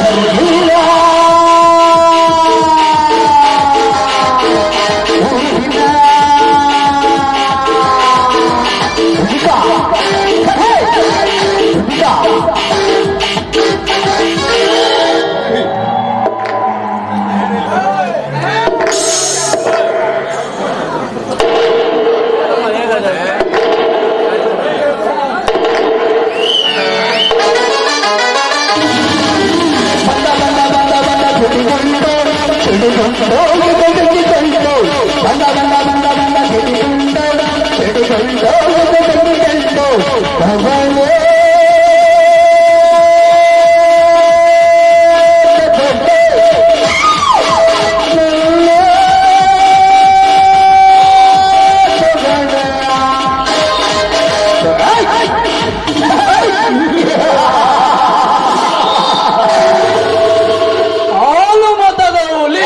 ಬರ್ಲಿಲ್ಲ ಊರಿನ ಹುಡುಗ. ಹೇ, ಹುಡುಗ. ಬಂದ ಬಂದ ಬಂದ ಬಂದ ಕುಡಿಕೊಂಡು ಹಿಡಿಕೊಂಡು ಹಿಡಿಕೊಂಡು ಬಂದ ಬಂದ ಬಂದ ಬಂದ ಹಿಡಿಕೊಂಡು ಹಿಡಿಕೊಂಡು ಹಿಡಿಕೊಂಡು ಅವಳೇ ಹಾಲು ಮತದ ಹುಲಿ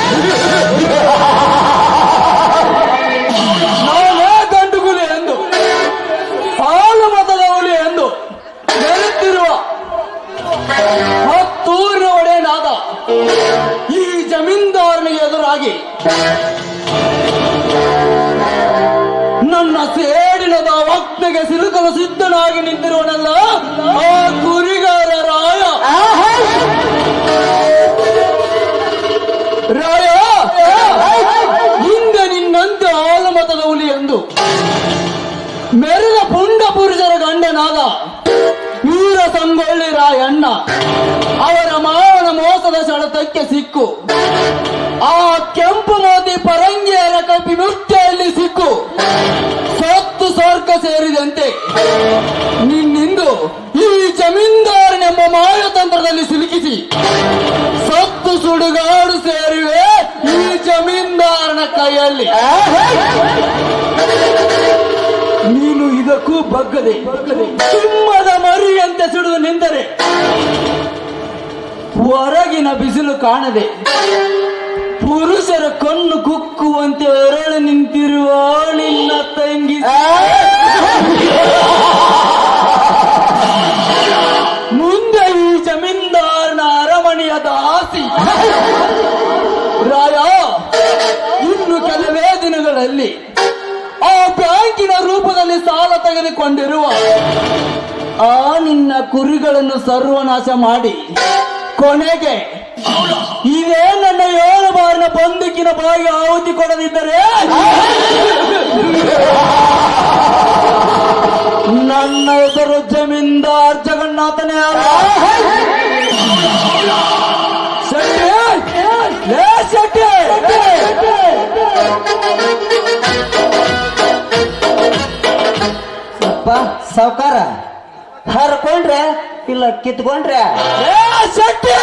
ನಾನೇ ಗಂಡುಗುಲಿ ಎಂದು ಹಾಲು ಮತದ ಹುಲಿ ಎಂದು ಬೆರೆತಿರುವ ಹತ್ತೂರಿನ ಒಡೆಯನಾದ ಈ ಜಮೀನ್ದಾರನಿಗೆ ಎದುರಾಗಿ ನನ್ನ ಸೇಡಿನದ ವಕ್ತಿಗೆ ಸಿಲುಕಲು ಸಿದ್ಧನಾಗಿ ನಿಂತಿರುವನಲ್ಲ ಆ ಕುರಿಗಾರ ರಾಯ ರಾಯ ಹಿಂದೆ ನಿನ್ನಂತೆ ಆಲಮತದ ಹುಲಿ ಎಂದು ಮೆರೆದ ಪುಂಡ ಪುರುಷರ ಗಂಡನಾದ ವೀರ ಸಂಗೊಳ್ಳಿ ರಾಯಣ್ಣ ಅವರ ಮಾವನ ಮೋಸದ ಸೆಳೆತಕ್ಕೆ ಸಿಕ್ಕು ಆ ಕೆಂಪು ಮೋತಿ ಪರಂಗಿಯರ ಕಪಿ ಮುಕ್ತಿಯಲ್ಲಿ ಸಿಕ್ಕು ಸತ್ತು ಸ್ವರ್ಗ ಸೇರಿದಂತೆ ನಿನ್ನಿಂದು ಈ ಜಮೀನ್ದಾರನೆಂಬ ಮಾಯತಂತ್ರದಲ್ಲಿ ಸಿಲುಕಿಸಿ ಸತ್ತು ಸುಡುಗಾಡು ಸೇರಿವೆ ಈ ಜಮೀನ್ದಾರನ ಕೈಯಲ್ಲಿ ನೀನು ಇದಕ್ಕೂ ಬಗ್ಗದೆ ಸಿಂಹದ ಮರಿಯಂತೆ ಸುಡಿದು ನಿಂತರೆ ಹೊರಗಿನ ಬಿಸಿಲು ಕಾಣದೆ ಪುರುಷರ ಕಣ್ಣು ಕುಕ್ಕುವಂತೆ ಹೊರಳು ನಿಂತಿರುವ ನಿನ್ನ ತಂಗಿ ಮುಂದೆ ಈ ಜಮೀನ್ದಾರನ ಅರಮನೆಯ ದಾಸಿ ರಾಯ ಇನ್ನು ಕೆಲವೇ ದಿನಗಳಲ್ಲಿ ಆ ಬ್ಯಾಂಕಿನ ರೂಪದಲ್ಲಿ ಸಾಲ ತೆಗೆದುಕೊಂಡಿರುವ ಆ ನಿನ್ನ ಕುರಿಗಳನ್ನು ಸರ್ವನಾಶ ಮಾಡಿ ಕೊನೆಗೆ ಇದೇ ನನ್ನ ಏಳು ಬಾರಿನ ಬಂದೂಕಿನ ಬಾಯಿಗೆ ಆಹುತಿ ಕೊಡದಿದ್ದರೆ ನನ್ನ ಹೆಸರು ಜಮೀನ್ದಾರ್ ಜಗನ್ನಾಥನೇ ಅಲ್ಲ ಶೆಟ್ಟಿ ಲೇ ಶೆಟ್ಟಿ ಅಪ್ಪ ಸಾವ್ಕಾರ ಹರ್ಕೊಂಡ್ರೆ ಇಲ್ಲ ಕಿತ್ಕೊಂಡ್ರೆ ಲೇ ಶೆಟ್ಟಿ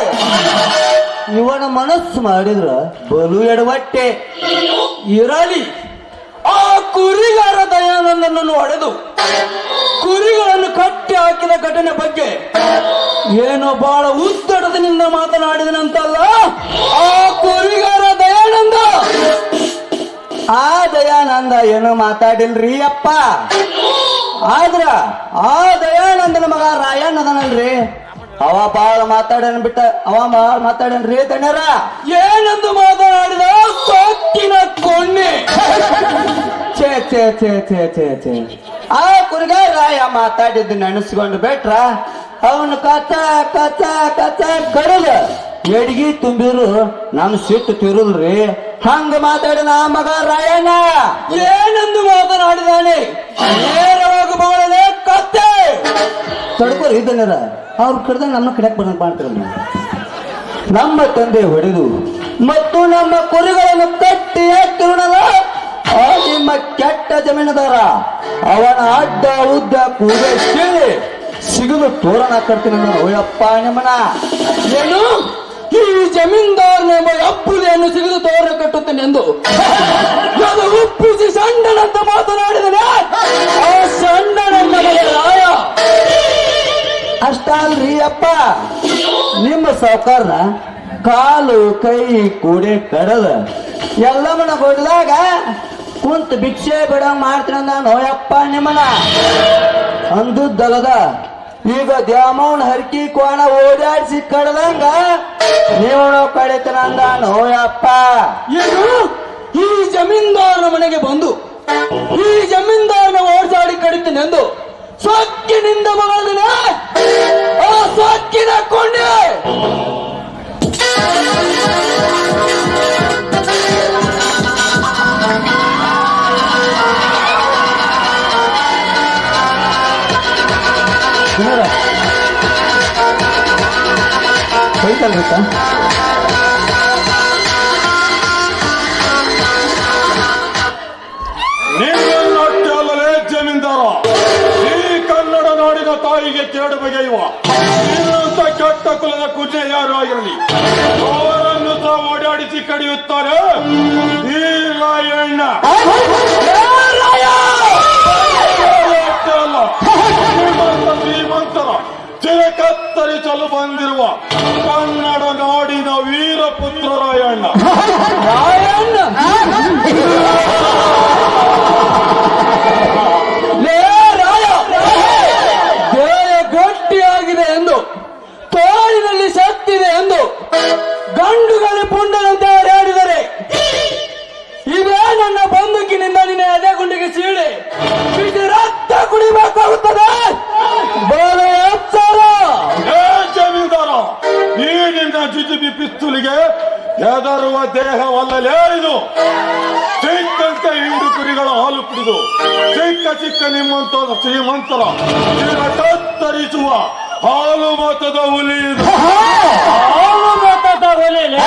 ಇವನ ಮನಸ್ಸು ಮಾಡಿದ್ರ ಬಲು ಎಡವಟ್ಟೆ ಇರಲಿ ಆ ಕುರಿಗಾರ ದಯಾನಂದನನ್ನು ಹೊಡೆದು ಕುರಿಗಳನ್ನು ಕಟ್ಟಿ ಹಾಕಿದ ಘಟನೆ ಬಗ್ಗೆ ಏನೋ ಬಹಳ ಉದ್ದಟದಿಂದ ಮಾತನಾಡಿದನಂತಲ್ಲ ಆ ಕುರಿಗಾರ ದಯಾನಂದ ಆ ದಯಾನಂದ ಏನು ಮಾತಾಡಿಲ್ರಿ ಅಪ್ಪ ಆದ್ರ ಆ ದಯಾನಂದನ ಮಗ ರಾಯಣ್ಣ ಅದನಲ್ರಿ ಅವ ಬಾಳ ಮಾತಾಡನ್ ಬಿಟ್ಟ ಅವ ಬಾಳ ಮಾತಾಡನ್ರಿ ದಣ್ಯರ ಏನೆಂದು ಮಾತನಾಡಿದ ಸೊಕ್ಕಿನ ಕೊಣ್ಣೆ ಛೇ ಛೇ ಛೇ ಛೇ ಛೇ ಛೇ ಆ ಕುರಿಗ ರಾಯ ಮಾತಾಡಿದ್ದು ನೆನೆಸ್ಕೊಂಡು ಬಿಟ್ರ ಅವನು ಕಚ ಕಚ ಕಚ ಕಡದ ಎಡ್ಗಿ ತುಂಬಿರು ನಮ್ ಸಿಟ್ಟು ತಿರುಲ್ರಿ ಹಂಗ ಮಾತಾಡಿನ ಆ ಮಗ ರಾಯಣ್ಣ ಏನೆಂದು ಮಾತನಾಡಿದಾನೆ ನೇರವಾಗಿ ಬಗಳದೆ ಕತ್ತೆ ತಡ್ಕೋರಿ ಇದನ್ನರ ಅವ್ರ ಕಡ್ದ ನಮ್ಮ ಕಡೆಕ್ ಬಂದಂಗ್ ಮಾಡ್ತಾರ ನಮ್ಮ ತಂದೆ ಹೊಡೆದು ಮತ್ತು ನಮ್ಮ ಕುರಿಗಳನ್ನು ಕಟ್ಟಿ ಹಾಕಿರುಣಲ್ಲ ಆ ನಿಮ್ಮ ಕೆಟ್ಟ ಜಮೀನದಾರ ಅವನ ಅಡ್ಡ ಉದ್ದ ಕೂದೆ ಕೇಳಿ ಸಿಗಲು ತೋರಣ ಕಟ್ತೀನಿ ಓಯಪ್ಪ ನಿಮ್ಮನ ಏನು ಈ ಜಮೀನ್ದಾರನೆಂಬ ಅಪ್ಪುದೆಯನ್ನು ಸಿಗಿದು ತೋರ ಕಟ್ಟುತ್ತೇನೆ ಎಂದು ಅದು ಉಪ್ಪಿಸಿ ಸಣ್ಣನಂತ ಮಾತನಾಡಿದನೆ ಆ ಸಣ್ಣನನ್ನ ರಾಯ ಅಷ್ಟ ಅಲ್ರಿ ಅಪ್ಪ ನಿಮ್ಮ ಸಾವುಕಾರನ ಕಾಲು ಕೈ ಕೂಡೆ ಕಡದ ಎಲ್ಲಮ್ಮನ ಹೊಡೆದಾಗ ಕುಂತ ಭಿಕ್ಷೆ ಬಿಡ ಮಾಡ್ತೀನಿ ನಾನು ಯಪ್ಪ ನಿಮ್ಮನ ಅಂದುದ್ದಲ್ಲದ ಈಗ ದ್ಯಾಮವ್ನ ಹರ್ಕಿ ಕೋಣ ಓಡಾಡಿಸಿ ಕಡ್ದಂಗ ನೀವು ಕಡಿತನ ಅಂದಾನು ಯಪ್ಪ ಏನು ಈ ಜಮೀನ್ದಾರನ ಮನೆಗೆ ಬಂದು ಈ ಜಮೀನ್ದಾರನ ಓಡಿಸಾಡಿ ಕಡಿತನೆಂದು ಸೊಕ್ಕಿನಿಂದ ಮಗಳಿನ ಆ ಸೊಕ್ಕಿನ ಕೊಂಡೆ ಸುನೀರ ಹೋಯ್ತಲ್ರಿಕ್ಕ ನಿನ್ನಟ್ಟೆ ಅಲ್ಲಲೇ ಜಮೀನ್ದಾರ ಈ ಕನ್ನಡ ನಾಡಿನ ತಾಯಿಗೆ ಕೇಡು ಬಗೆಯುವ ನಿನ್ನಂತ ಕೆಟ್ಟ ಕುಲದ ಕುಜೆ ಯಾರು ಆಗಿರಲಿ ಅವರನ್ನು ಸಹ ಓಡಾಡಿಸಿ ಕಡಿಯುತ್ತಾರೆ ಈ ರಾಯಣ್ಣ ಅಷ್ಟೇ ಅಲ್ಲ ಶ್ರೀಮಂತ ಶ್ರೀಮಂತರ ಚಿರ ಕತ್ತರಿಸಲು ಬಂದಿರುವ ಕನ್ನಡ ನಾಡಿನ ವೀರಪುತ್ರ ರಾಯಣ್ಣ ರಾಯಣ್ಣ ಲೇ ರಾಯ ದೇಹ ಗಟ್ಟಿಯಾಗಿದೆ ಎಂದು ತೋಳಿನಲ್ಲಿ ಶಕ್ತಿದೆ ಎಂದು ಗಂಡುಗಳು ಪುಂಡನಂತೆ ಹಾಡಿದರೆ ಇದೇ ನನ್ನ ಬಂದೂಕಿನಿಂದ ನಿನ್ನ ಎದೆ ಗುಂಡಿಗೆ ಸೀಳಿ ಬಿಸಿ ರಕ್ತ ಕುಡಿಬೇಕಾಗುತ್ತದೆ ಬಲು ಎಚ್ಚರ ಏ ಜಮೀನ್ದಾರ ಈ ನಿನ್ನ ಜುಜುಬಿ ಪಿಸ್ತೂಲಿಗೆ ಹೆದರುವ ದೇಹವಲ್ಲಲೇ ಇದು ಚಿಕ್ಕಂತ ಹಿಂಡು ಕುರಿಗಳ ಹಾಲು ಕುಡಿದು ಚಿಕ್ಕ ಚಿಕ್ಕ ನಿಮ್ಮಂತ ಶ್ರೀಮಂತರ ಚಿರ ಕತ್ತರಿಸುವ ಹಾಲು ಮತದ ಹುಲಿ ಇದು ಅವನು ಮಾತಾಡ ಒಲೆಲೆ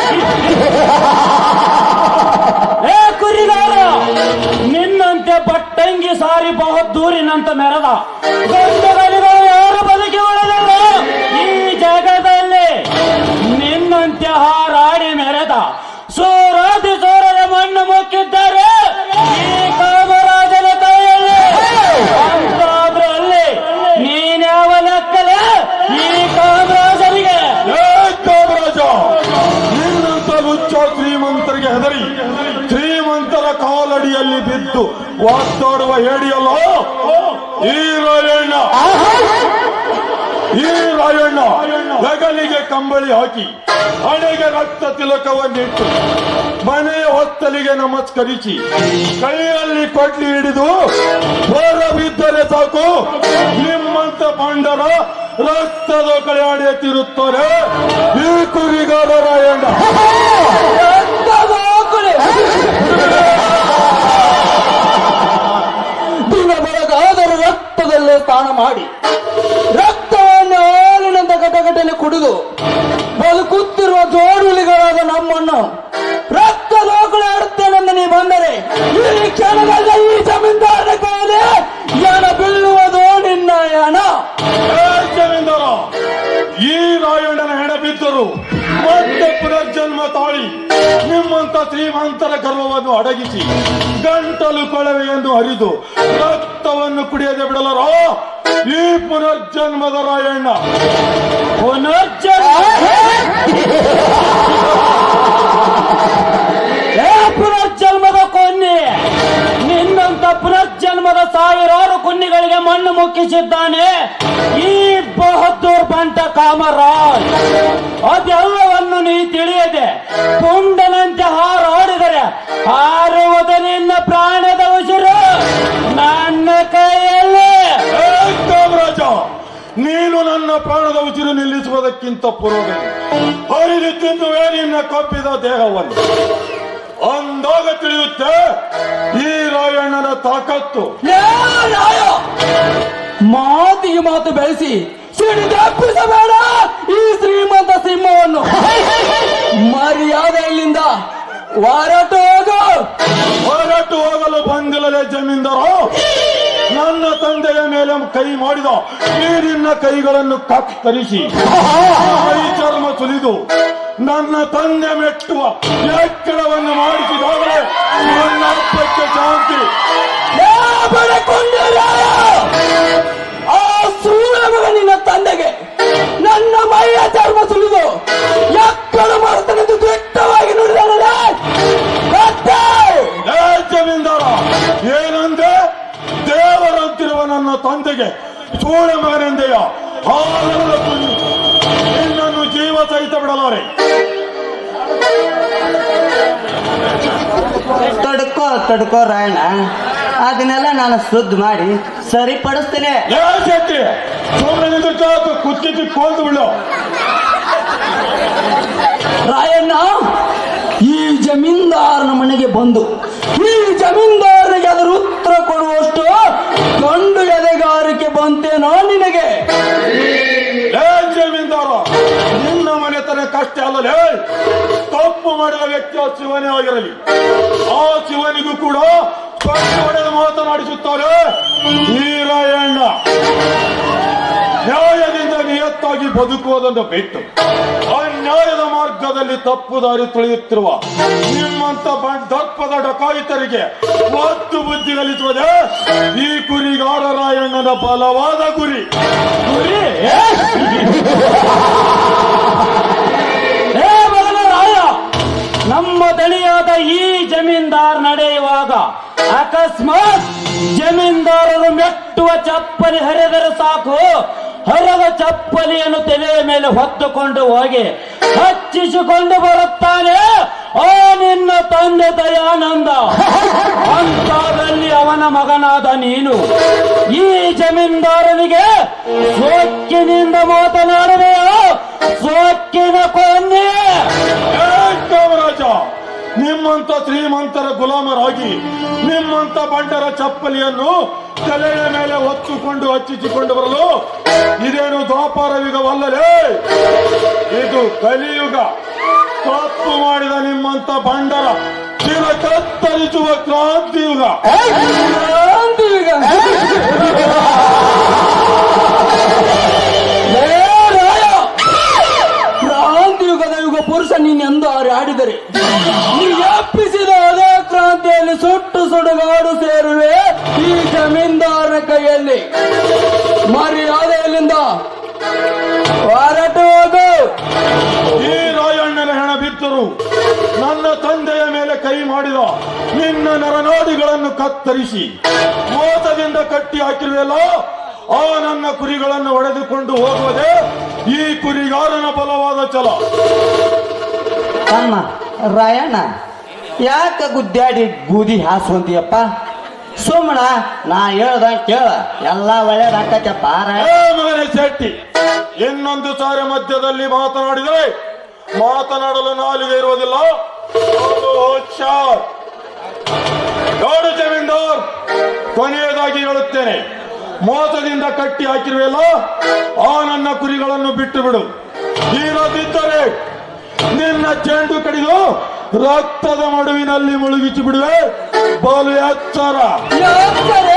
ಏ ಕುರಿಗಾರ ನಿನ್ನಂತೆ ಬಟ್ಟಂಗಿ ಸಾರಿ ಬಹುದೂರಿನಂತ ಮೆರದ ಗಂಡುಗಳಿಗಳು ಯಾರು ಬದುಕಿ ಉಳಿದಲ್ಲ ಈ ಜಗದಲ್ಲಿ ನಿನ್ನಂತೆ ಹಾರಾಡಿ ಮೆರೆದ ಸೂರಾದಿ ಸೂರದ ಮಣ್ಣು ಮುಕ್ಕಿದ್ದಾರೆ ಈ ಕಾಮರಾಜನ ಕೈಯಲ್ಲಿ ಅಂತಾದ್ರಲ್ಲಿ ನೀನ್ಯಾವ ಲೆಕ್ಕಲೆ ಈ ಕಾಮರಾಜನಿಗೆ ಏ ಕಾಮರಾಜ ನಿನ್ನಂತ ಲುಚ್ಚ ಶ್ರೀಮಂತರಿಗೆ ಹೆದರಿ ಶ್ರೀಮಂತರ ಕಾಲಡಿಯಲ್ಲಿ ಬಿದ್ದು ವಾತಾಡುವ ಹೇಡಿಯಲ್ಲ ಈ ರಾಯಣ್ಣ ಈ ರಾಯಣ್ಣ ಹೆಗಲಿಗೆ ಕಂಬಳಿ ಹಾಕಿ ಹಣೆಗೆ ರಕ್ತ ತಿಲಕವನ್ನಿಟ್ಟು ಮನೆಯ ಹೊತ್ತಲಿಗೆ ನಮಸ್ಕರಿಸಿ ಕೈಯಲ್ಲಿ ಕೊಡ್ಲಿ ಹಿಡಿದು ಹೊರ ಬಿದ್ದರೆ ಸಾಕು ನಿಮ್ಮಂತ ಬಂಡರ ರಕ್ತದ ಕಳೆಯಾಡಿಯುತ್ತಿರುತ್ತಾರೆ ಈ ಕುರಿಗಾರ ರಾಯಣ್ಣ ದಿನ ಬೆಳಗಾದರೂ ರಕ್ತದಲ್ಲೇ ಸ್ನಾನ ಮಾಡಿ ರಕ್ತವನ್ನು ಹಾಲಿನಂತ ಘಟಘಟನೆ ಕುಡಿದು ಬದುಕುತ್ತಿರುವ ಜೋಡುಲಿಗಳಾದ ನಮ್ಮನ್ನು ರಕ್ತ ಲೋಕಳೆ ಆಡುತ್ತೇನೆಂದು ನೀ ಬಂದರೆ ಈ ಕ್ಷಣದಲ್ಲಿ ಈ ಜಮೀನ್ದಾರನ ಕೈಯಲ್ಲಿ ಯಾನ ಬೀಳುವುದು ನಿನ್ನ ಯಾನ ಏ ಜಮೀನ್ದಾರ ಈ ರಾಯಣ್ಣನ ಹೆಣ ಬಿದ್ದರು ಮತ್ತೆ ಪುನರ್ಜನ್ಮ ತಾಳಿ ನಿಮ್ಮಂತ ಶ್ರೀಮಂತರ ಗರ್ವವನ್ನು ಅಡಗಿಸಿ ಗಂಟಲು ಕೊಳವೆಯನ್ನು ಹರಿದು ರಕ್ತವನ್ನು ಕುಡಿಯದೆ ಬಿಡಲರೋ ಈ ಪುನರ್ಜನ್ಮದ ರಾಯಣ್ಣ ಪುನರ್ಜನ್ಮ ಏ ಪುನರ್ಜನ್ಮದ ಕೊನ್ನಿ ನಿನ್ನಂತ ಪುನರ್ಜನ್ಮದ ಸಾವಿರಾರು ಕುನ್ನಿಗಳಿಗೆ ಮಣ್ಣು ಮುಕ್ಕಿಸಿದ್ದಾನೆ ಈ ಬಹದ್ದೂರ್ ಬಂಟ ಕಾಮರಾಜ್ ಅದೆಲ್ಲವನ್ನು ನೀ ತಿಳಿಯದೆ ಪುಂಡನಂತೆ ಹಾರಾಡಿದರೆ ಹಾರುವುದು ನಿನ್ನ ಪ್ರಾಣದ ಉಸಿರು ನನ್ನ ಕೈಯಲ್ಲಿ ಏ ಕಾಮರಾಜ ನೀನು ನನ್ನ ಪ್ರಾಣದ ಉಸಿರು ನಿಲ್ಲಿಸುವುದಕ್ಕಿಂತ ಪೂರ್ವದಲ್ಲಿ ಹರಿದು ತಿನ್ನುವೆ ನಿನ್ನ ಕಪ್ಪಿದ ದೇಹವನ್ನು ಅಂದಾಗ ತಿಳಿಯುತ್ತೆ ಈ ರಾಯಣ್ಣನ ತಾಕತ್ತು ಲೇ ರಾಯ! ಮಾತಿಗೆ ಮಾತು ಬೆಳೆಸಿ ಸಿಡಿದಪ್ಪಿಸಬೇಡ ಈ ಶ್ರೀಮಂತ ಸಿಂಹವನ್ನು ಮರ್ಯಾದೆ ಇಲ್ಲಿಂದ ಹೊರಟು ಹೋಗು ಹೊರಟು ಹೋಗಲು ಬಂದಿಲ್ಲದೆ ಜಮೀನ್ದಾರ ನನ್ನ ತಂದೆಯ ಮೇಲೆ ಕೈ ಮಾಡಿದ ಈ ನಿನ್ನ ಕೈಗಳನ್ನು ಕತ್ತರಿಸಿ ಕೈ ಚರ್ಮ ಸುಲಿದು ನನ್ನ ತಂದೆ ಮೆಟ್ಟುವ ಎಕ್ಕಡವನ್ನು ಮಾಡಿಸಿದಾಗಲೇ ನನ್ನ ಹಬ್ಬಕ್ಕೆ ಶಾಂತಿ ಲೇ ಬಡಕೊಂಡೆ ರಾಯ! ಆ ಸೂಳ ಮಗ ನಿನ್ನ ತಂದೆಗೆ ನನ್ನ ಮೈಯ ಚರ್ಮ ಸುಲಿದು ಎಕ್ಕಡ ಮಾಡ್ತಾನೆಂದು ದಿಟ್ಟವಾಗಿ ನುಡಿದಾನಲ್ಲ ಕತ್ತೆ! ಏ ಜಮೀನ್ದಾರ ಏನಂದೆ ದೇವರಂತಿರುವ ನನ್ನ ತಂದೆಗೆ ಸೂಳೆ ಮಗನೆಂದೆಯ ಸಹಿತ ಬಿಡಲಾರೆ ತಡ್ಕೋ ತಡ್ಕೋ ರಾಯಣ್ಣ ಅದನ್ನೆಲ್ಲ ನಾನು ಶುದ್ಧ ಮಾಡಿ ಸರಿಪಡಿಸ್ತೇನೆ ಲೇ ಶೆಟ್ಟಿ ಸುಮ್ಮನೆ ನಿಂತು ಕುತ್ತಿಗೆ ಕೋಲ್ದು ಬಿಡು ರಾಯಣ್ಣ ಈ ಜಮೀನ್ದಾರನ ಮನೆಗೆ ಬಂದು ಈ ಜಮೀನ್ದಾರನಿಗೆ ಅದರ ಉತ್ತರ ಕೊಡುವಷ್ಟು ಗಂಡು ಎದೆಗಾರಿಕೆ ಬಂತೇನೋ ನಿನಗೆ ಲೇ ಜಮೀನ್ದಾರ ನಿನ್ನ ಮನೆತನ ಕಷ್ಟ ಅಲ್ಲಲೇ ತಪ್ಪು ಮಾಡಿದ ವ್ಯಕ್ತಿ ಆ ಶಿವನೇ ಆಗಿರಲಿ ಆ ಶಿವನಿಗೂ ಕೂಡ ಕಣ್ಣು ಹೊಡೆದು ಮಾತನಾಡಿಸುತ್ತಾರೆ ವೀರಯ್ಯಣ್ಣ ನ್ಯಾಯದಿಂದ ನಿಯತ್ತಾಗಿ ಬದುಕುವುದನ್ನು ಬಿಟ್ಟು ಅನ್ಯಾಯದ ಮಾರ್ಗದಲ್ಲಿ ತಪ್ಪು ದಾರಿ ತುಳಿಯುತ್ತಿರುವ ನಿಮ್ಮಂತ ಬ- ದರ್ಪದ ಡಕಾಯಿತರಿಗೆ ಒತ್ತು ಬುದ್ಧಿ ಕಲಿಸುವುದೇ ಈ ಕುರಿಗಾರರಾಯಣ್ಣನ ಬಲವಾದ ಗುರಿ ಗುರಿ? ಏ? ಏ ಮಗನ ರಾಯ ನಮ್ಮ ದಣಿಯಾದ ಈ ಜಮೀನ್ದಾರ್ ನಡೆಯುವಾಗ ಅಕಸ್ಮಾತ್ ಜಮೀನ್ದಾರರು ಮೆಟ್ಟುವ ಚಪ್ಪಲಿ ಹರಿದರೆ ಸಾಕು ಹರದ ಚಪ್ಪಲಿಯನ್ನು ತಲೆಯ ಮೇಲೆ ಹೊತ್ತುಕೊಂಡು ಹೋಗಿ ಹಚ್ಚಿಸಿಕೊಂಡು ಬರುತ್ತಾನೆ ಆ ನಿನ್ನ ತಂದೆ ದಯಾನಂದ ಅಂತಾದಲ್ಲಿ ಅವನ ಮಗನಾದ ನೀನು ಈ ಜಮೀನ್ದಾರನಿಗೆ ಸೋಕ್ಕಿನಿಂದ ಮಾತನಾಡುವೆಯೋ ಸೋಕ್ಕಿನ ಕೊನ್ನೆ ಏ ಕಾಮರಾಜ ನಿಮ್ಮಂತ ಶ್ರೀಮಂತರ ಗುಲಾಮರಾಗಿ ನಿಮ್ಮಂತ ಬಂಡರ ಚಪ್ಪಲಿಯನ್ನು ತಲೆಯ ಮೇಲೆ ಹೊತ್ತುಕೊಂಡು ಹಚ್ಚಿಸಿಕೊಂಡು ಬರಲು ಇದೇನು ದ್ವಾಪಾರ ಯುಗವಲ್ಲಲೇ ಇದು ಕಲಿಯುಗ ತಪ್ಪು ಮಾಡಿದ ನಿಮ್ಮಂತ ಬಂಡರ ಚಿರ ಕತ್ತರಿಸುವ ಕ್ರಾಂತಿ ಯುಗ ಕ್ರಾಂತಿಯುಗ. ಏ ರಾಯ! ಕ್ರಾಂತಿಯುಗದ ಯುಗ ಪುರುಷ ನೀನೆಂದು ಆಡಿದರೆ ನೀ ಎಪ್ಪಿಸಿದ ಅದೇ ಕ್ರಾಂತಿಯಲ್ಲಿ ಸುಟ್ಟು ಸುಡುಗಾಡು ಸೇರುವೆ ಈ ಜಮೀನ್ದಾರನ ಕೈಯಲ್ಲಿ ಮರ್ಯಾದೆಯಲ್ಲಿಂದ ಹೊರಟು ಹೋಗು ಈ ರಾಯಣ್ಣನ ಹೆಣ ಬಿದ್ದರು ನನ್ನ ತಂದೆಯ ಮೇಲೆ ಕೈ ಮಾಡಿದ ನಿನ್ನ ನರನಾಡಿಗಳನ್ನು ಕತ್ತರಿಸಿ ಮೋಸದಿಂದ ಕಟ್ಟಿ ಹಾಕಿರುವೆಲ್ಲ ಆ ನನ್ನ ಕುರಿಗಳನ್ನು ಒಡೆದುಕೊಂಡು ಹೋಗುವುದೇ ಈ ಕುರಿಗಾರನ ಬಲವಾದ ಛಲ ಅಮ್ಮ ರಾಯಣ್ಣ ಯಾಕ ಗುದ್ದಾಡಿ ಗೂದಿ ಹಾಸುವಂತೀಯಪ್ಪ ಸುಮ್ಮನ ನಾ ಹೇಳ್ದ ಕೇಳ ಎಲ್ಲ ಒಳ್ಳೇದಾಕತ್ತಪ್ಪ ರಾಯ ಏ ಮಗನೇ ಶೆಟ್ಟಿ ಇನ್ನೊಂದು ಸಾರಿ ಮಧ್ಯದಲ್ಲಿ ಮಾತನಾಡಿದರೆ ಮಾತನಾಡಲು ನಾಲಿಗೆ ಇರುವುದಿಲ್ಲ ಅದು ಹುಷಾರ್. ನೋಡು ಜಮೀನ್ದಾರ್ ಕೊನೆಯದಾಗಿ ಹೇಳುತ್ತೇನೆ ಮೋಸದಿಂದ ಕಟ್ಟಿ ಹಾಕಿರುವೆಲ್ಲ ಆ ನನ್ನ ಕುರಿಗಳನ್ನು ಬಿಟ್ಟು ಬಿಡು ಇರದಿದ್ದರೆ ನಿನ್ನ ಚೆಂಡು ಕಡಿದು ರಕ್ತದ ಮಡುವಿನಲ್ಲಿ ಮುಳುಗಿಸಿ ಬಿಡುವೆ ಬಲು ಎಚ್ಚರ ಯಾಕರೆ?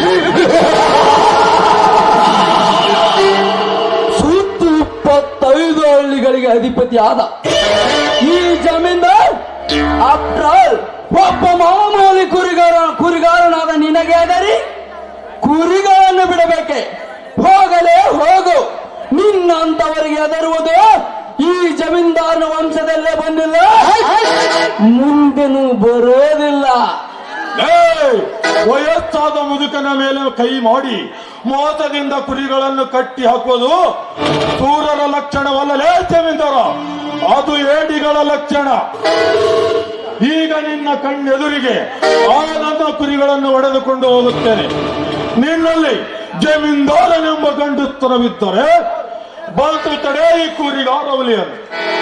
ಸುತ್ತು ಇಪ್ಪತ್ತೈದು ಹಳ್ಳಿಗಳಿಗೆ ಅಧಿಪತಿ ಆದ ಈ ಜಮೀನ್ದಾರ್ ಆಫ್ಟರ್ ಆಲ್ ಒಬ್ಬ ಮಾಮೂಲಿ ಕುರಿಗಾರ ಕುರಿಗಾರನಾದ ನಿನಗೆ ಅದರಿ ಕುರಿಗಳನ್ನು ಬಿಡಬೇಕೆ ಹೋಗಲೇ ಹೋಗು ನಿನ್ನಂತವರಿಗೆ ಅದರುವುದು ಈ ಜಮೀನ್ದಾರನ ವಂಶದಲ್ಲೇ ಬಂದಿಲ್ಲ ಮುಂದೆನೂ ಬರೋದಿಲ್ಲ ಏಯ್! ವಯಸ್ಸಾದ ಮುದುಕನ ಮೇಲೆ ಕೈ ಮಾಡಿ ಮೋಸದಿಂದ ಕುರಿಗಳನ್ನು ಕಟ್ಟಿ ಹಾಕುವುದು ಸೂರರ ಲಕ್ಷಣವಲ್ಲಲೇ ಜಮೀನ್ದಾರ ಅದು ಏಡಿಗಳ ಲಕ್ಷಣ ಈಗ ನಿನ್ನ ಕಣ್ಣೆದುರಿಗೆ ಆ ನನ್ನ ಕುರಿಗಳನ್ನು ಒಡೆದುಕೊಂಡು ಹೋಗುತ್ತೇನೆ ನಿನ್ನಲ್ಲಿ ಜಮೀನ್ದಾರನೆಂಬ ಗಂಡುತ್ತರವಿದ್ದರೆ ಬಂದು ತಡೆ ಈ ಕುರಿಗಾರವಲಿಯನ್ನು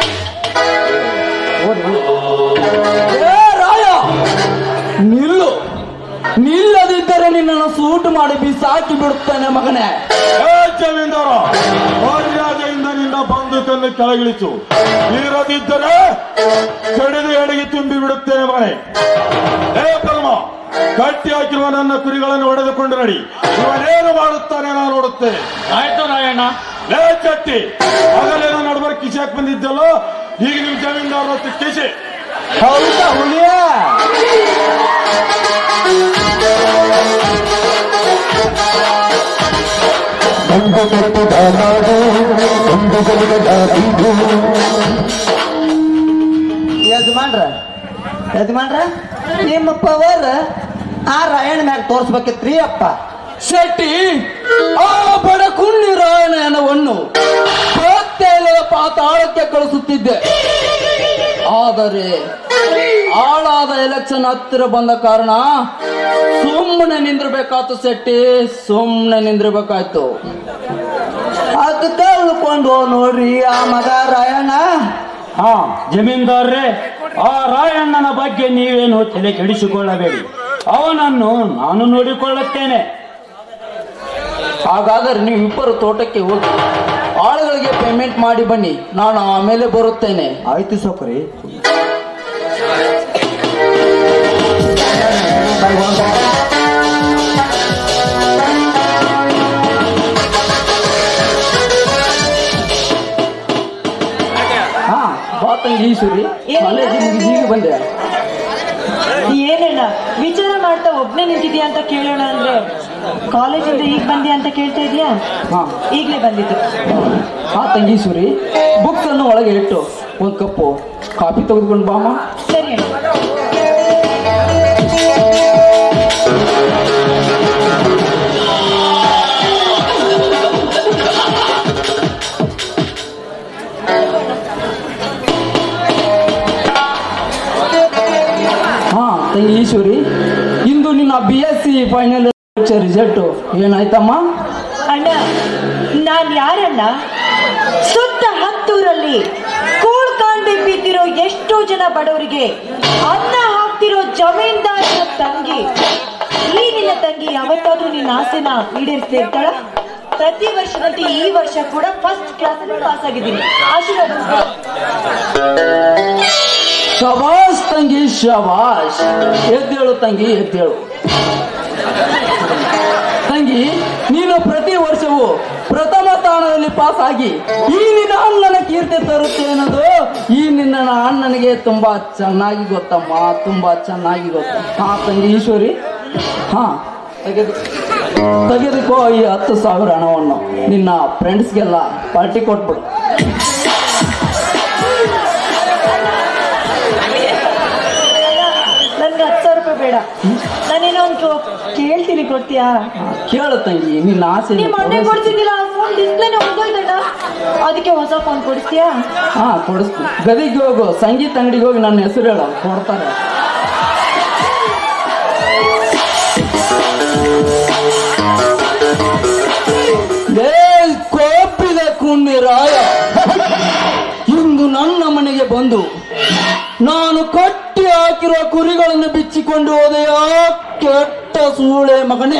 ಏ ರಾಯ ನಿಲ್ಲು ನಿಲ್ಲದಿದ್ದರೆ ನಿನ್ನನ್ನು ಸೂಟು ಮಾಡಿ ಬಿಸಾಕಿ ಬಿಡುತ್ತೇನೆ ಮಗನೇ ಏ ಜಮೀನ್ದಾರ ಮರ್ಯಾದೆಯಿಂದ ನಿನ್ನ ಬಂದೂಕನ್ನು ಕೆಳಗಿಳಿಸು ಇರದಿದ್ದರೆ ಕಡಿದು ಎಡಗಿ ತುಂಬಿ ಬಿಡುತ್ತೇನೆ ಮಗನೇ ಏ ಪರಮ ಕಟ್ಟಿ ಹಾಕಿರುವ ನನ್ನ ಕುರಿಗಳನ್ನು ಹೊಡೆದುಕೊಂಡು ನಡಿ ಇವನೇನು ಮಾಡುತ್ತಾನೆ ನಾನು ನೋಡುತ್ತೇನೆ ಆಯ್ತು ರಾಯಣ್ಣ ಲೇ ಚಟ್ಟಿ ಆಗಲೇನೋ ನಡುಬರ್ ಕಿಶಾಕ್ ಬಂದಿದ್ದಲ್ಲ ಈಗ ನಿಮ್ ಜಮೀನ್ದಾರ ಹೊತ್ತು ಕಿಶೆ ಹೌದಾ ಹುಲಿಯ ಯಜಮಾನ್ರ ಯಜಮಾನ್ರ ನಿಮ್ಮ ಪವರ್ ಆ ರಾಯಣ್ಣ ಮ್ಯಾಗ ತೋರ್ಸ್ಬೇಕಿತ್ರಿ ಅಪ್ಪ ಶೆಟ್ಟಿ ಆ ಬಡ ಕುಣ್ಣಿ ರಾಯಣವನ್ನು ಪತ್ತೆಲೆಯ ಪಾತಾಳಕ್ಕೆ ಕಳಿಸುತ್ತಿದ್ದೆ ಆದರೆ ಆಳಾದ ಎಲೆಕ್ಷನ್ ಹತ್ತಿರ ಬಂದ ಕಾರಣ ಸುಮ್ಮನೆ ನಿಂದಿರ್ಬೇಕಾಯ್ತು ಶೆಟ್ಟಿ ಸುಮ್ಮನೆ ನಿಂದಿರ್ಬೇಕಾಯ್ತು ಅದು ಕಳ್ಕೊಂಡು ನೋಡ್ರಿ ಆ ಮಗ ರಾಯಣ್ಣ ಹಾ ಜಮೀನ್ದಾರ್ರೆ ಆ ರಾಯಣ್ಣನ ಬಗ್ಗೆ ನೀವೇನು ತಲೆ ಕೆಡಿಸಿಕೊಳ್ಳಬೇಡಿ ಅವನನ್ನು ನಾನು ನೋಡಿಕೊಳ್ಳುತ್ತೇನೆ ಹಾಗಾದರೆ ನೀವು ಇಬ್ಬರು ತೋಟಕ್ಕೆ ಹೋಗಿ ಆಳುಗಳಿಗೆ ಪೇಮೆಂಟ್ ಮಾಡಿ ಬನ್ನಿ ನಾನು ಆಮೇಲೆ ಬರುತ್ತೇನೆ ಆಯ್ತು ಸೌಕರಿ ಹಾ ಬಾ ತಂಗಿ ಈಶ್ವರಿ ಕಾಲೇಜ್ ಮುಗಿಸಿ ಹೀಗೆ ಬಂದೆ ಏನಣ್ಣ ವಿಚಾರ ಮಾಡ್ತಾ ಒಬ್ನೇ ನಿಂತಿದ್ಯಾ ಅಂತ ಕೇಳೋಣ ಅಂದ್ರೆ ಕಾಲೇಜಿಂದ ಈಗ ಬಂದ್ಯಾ ಅಂತ ಕೇಳ್ತಾ ಇದೀಯಾ ಹಾ ಈಗ್ಲೇ ಬಂದಿದ್ದು ಹಾ ತಂಗೀಶ್ವರಿ ಬುಕ್ಸ್ ಅನ್ನು ಒಳಗೆ ಇಟ್ಟು ಒಂದು ಕಪ್ಪು ಕಾಫಿ ತೆಗೆದುಕೊಂಡು ಬಾಮ ಸರಿ ಅಣ್ಣ ಹಾ ತಂಗಿ ಈಶ್ವರಿ ಇಂದು ನಿನ್ನ B S C final result ಏನಾಯ್ತಮ್ಮ ಅಣ್ಣ ನಾನ್ ಯಾರಣ್ಣ ಸುತ್ತ ಹತ್ತೂರಲ್ಲಿ ಕೂಳ್ ಕಾಂಡಿ ಬಿದ್ದಿರೋ ಎಷ್ಟೋ ಜನ ಬಡವರಿಗೆ ಅನ್ನ ಹಾಕ್ತಿರೋ ಜಮೀನ್ದಾರನ ತಂಗಿ ಈ ನಿನ್ನ ತಂಗಿ ಯಾವತ್ತಾದ್ರೂ ನಿನ್ನ ಆಸೆನ ಈಡೇರಿಸ್ತಿರ್ತಾಳ ಪ್ರತಿ ವರ್ಷದಂತೆ ಈ ವರ್ಷ ಕೂಡ ಫಸ್ಟ್ ಕ್ಲಾಸ್ ಪಾಸ್ ಆಗಿದ್ದೀನಿ ಆಶೀರ್ವಾದ ಮಾಡ್ಕೊಡು. ಶಬಾಷ್ ತಂಗಿ ಶಬಾಷ್ ಎದ್ದೇಳು ತಂಗಿ ಎದ್ದೇಳು ತಂಗಿ ನೀನು ಪ್ರತಿ ವರ್ಷವೂ ಪ್ರಥಮ ಸ್ಥಾನದಲ್ಲಿ ಪಾಸ್ ಆಗಿ ಈ ನಿನ್ನ ಅಣ್ಣನ ಕೀರ್ತಿ ತರುತ್ತೆ ಅನ್ನೋದು ಈ ನಿನ್ನ ಅಣ್ಣನಿಗೆ ತುಂಬಾ ಚೆನ್ನಾಗಿ ಗೊತ್ತಮ್ಮ ತುಂಬಾ ಚೆನ್ನಾಗಿ ಗೊತ್ತು ಹಾ ತಂಗಿ ಈಶ್ವರಿ ಹಾ ತೆಗೆದು ತೆಗೆದುಕೋ ಈ ಹತ್ತು ಸಾವಿರ ಹಣವನ್ನು ನಿನ್ನ ಫ್ರೆಂಡ್ಸ್ಗೆಲ್ಲ ಪಾರ್ಟಿ ಕೊಟ್ಬಿಡು ನನ್ಗೆ ಹತ್ತು ಸಾವಿರ ರೂಪಾಯಿ ಬೇಡ ನಾನೇನೋ ಒಂದು ಕೇಳ್ತೀನಿ ಕೊಡ್ತೀಯಾ ಕೇಳು ತಂಗಿ ನಿನ್ನ ಆಸೆ ನೀವ್ ಮೊನ್ನೆ ಕೊಡ್ಸಿದ್ದಿಲ್ಲ ಫೋನ್ ಡಿಸ್ಪ್ಲೇನ ಹೋಗೋಯ್ತಣ್ಣ ಅದಕ್ಕೆ ಹೊಸ ಫೋನ್ ಕೊಡಿಸ್ತೀಯಾ ಹಾ ಕೊಡಿಸ್ತೀನಿ ಗದಿಗೆ ಹೋಗು ಸಂಗೀತ ಅಂಗಡಿಗೆ ಹೋಗಿ ನನ್ನ ಹೆಸರು ಹೇಳು ಕೊಡ್ತಾರೆ ಲೇ, ಕೋಪಿದ ಕುಂದಿರಾಯ ಇಂದು ನನ್ನ ಮನೆಗೆ ಬಂದು ನಾನು ಕಟ್ಟಿ ಹಾಕಿರುವ ಕುರಿಗಳನ್ನು ಬಿಚ್ಚಿಕೊಂಡು ಹೋದೆಯಾ ಕೆಟ್ಟ ಸೂಳೆ ಮಗನೇ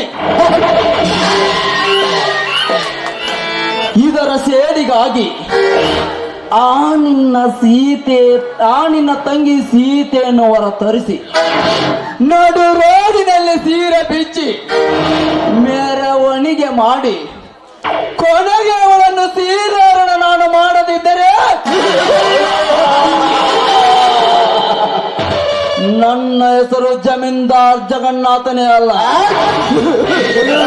ಇದರ ಸೇಡಿಗಾಗಿ ಆ ನಿನ್ನ ಸೀತೆ ಆ ನಿನ್ನ ತಂಗಿ ಸೀತೆಯನ್ನು ಹೊರ ತರಿಸಿ ನಡು ರೋಡಿನಲ್ಲಿ ಸೀರೆ ಬಿಚ್ಚಿ ಮೆರವಣಿಗೆ ಮಾಡಿ ಕೊನೆಗೆ ಅವಳನ್ನು ಸೀರೆರಣ ನಾನು ಮಾಡದಿದ್ದರೆ ನನ್ನ ಹೆಸರು ಜಮೀನ್ದಾರ್ ಜಗನ್ನಾಥನೇ ಅಲ್ಲ